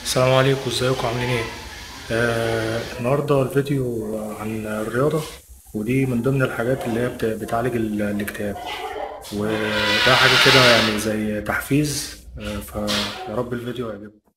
السلام عليكم ازيكم عاملين ايه آه النهارده الفيديو عن الرياضه ودي من ضمن الحاجات اللي هي بت- بتعالج ال- الاكتئاب وده حاجه كده يعني زي تحفيز آه فيا رب الفيديو يعجبكم